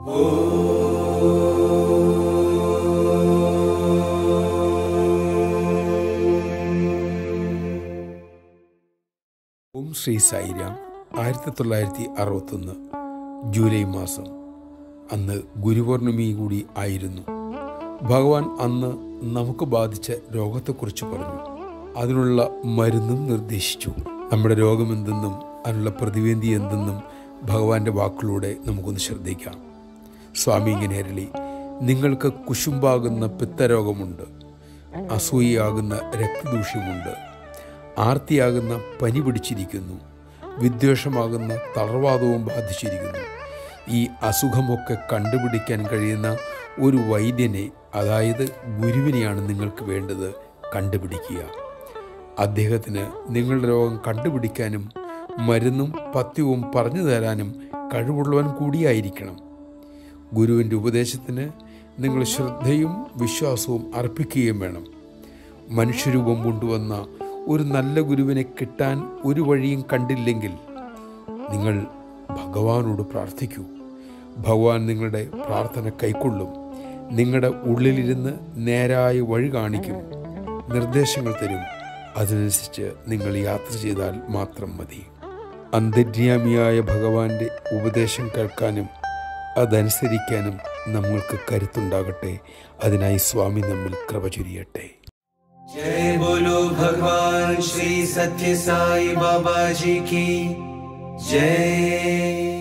ഓം ശ്രീ സായിരാം ആയിരത്തി തൊള്ളായിരത്തി അറുപത്തൊന്ന് ജൂലൈ മാസം അന്ന് ഗുരുപൗർണമി കൂടി ആയിരുന്നു ഭഗവാൻ അന്ന് നമുക്ക് ബാധിച്ച രോഗത്തെക്കുറിച്ച് പറഞ്ഞു അതിനുള്ള മരുന്നും നിർദ്ദേശിച്ചു നമ്മുടെ രോഗമെന്തെന്നും അതിനുള്ള പ്രതിവേദി എന്തെന്നും ഭഗവാന്റെ വാക്കുകളിലൂടെ നമുക്കൊന്ന് ശ്രദ്ധിക്കാം സ്വാമി ഇങ്ങനെ അരളി നിങ്ങൾക്ക് കുശുമ്പാകുന്ന പിത്തരോഗമുണ്ട് അസൂയയാകുന്ന രക്തദൂഷ്യമുണ്ട് ആർത്തിയാകുന്ന പനി പിടിച്ചിരിക്കുന്നു വിദ്വേഷമാകുന്ന തളർവാദവും ബാധിച്ചിരിക്കുന്നു ഈ അസുഖമൊക്കെ കണ്ടുപിടിക്കാൻ കഴിയുന്ന ഒരു വൈദ്യനെ അതായത് ഗുരുവിനെയാണ് നിങ്ങൾക്ക് വേണ്ടത് കണ്ടുപിടിക്കുക അദ്ദേഹത്തിന് നിങ്ങളുടെ രോഗം കണ്ടുപിടിക്കാനും മരുന്നും പഥ്യവും പറഞ്ഞു തരാനും കഴിവുള്ളവൻ കൂടിയായിരിക്കണം ഗുരുവിൻ്റെ ഉപദേശത്തിന് നിങ്ങൾ ശ്രദ്ധയും വിശ്വാസവും അർപ്പിക്കുകയും വേണം മനുഷ്യരൂപം കൊണ്ടുവന്ന ഒരു നല്ല ഗുരുവിനെ കിട്ടാൻ ഒരു വഴിയും കണ്ടില്ലെങ്കിൽ നിങ്ങൾ ഭഗവാനോട് പ്രാർത്ഥിക്കൂ ഭഗവാൻ നിങ്ങളുടെ പ്രാർത്ഥന കൈക്കൊള്ളും നിങ്ങളുടെ ഉള്ളിലിരുന്ന് നേരായ വഴി കാണിക്കും നിർദ്ദേശങ്ങൾ തരും അതിനനുസരിച്ച് നിങ്ങൾ യാത്ര ചെയ്താൽ മാത്രം മതി അന്തര്യാമിയായ ഭഗവാന്റെ ഉപദേശം കേൾക്കാനും അതനുസരിക്കാനും നമ്മൾക്ക് കരുത്തുണ്ടാകട്ടെ അതിനായി സ്വാമി നമ്മിൽ കൃപ ചൊരിയട്ടെ जय बोलो भगवान श्री सत्य साई बाबा जी की जय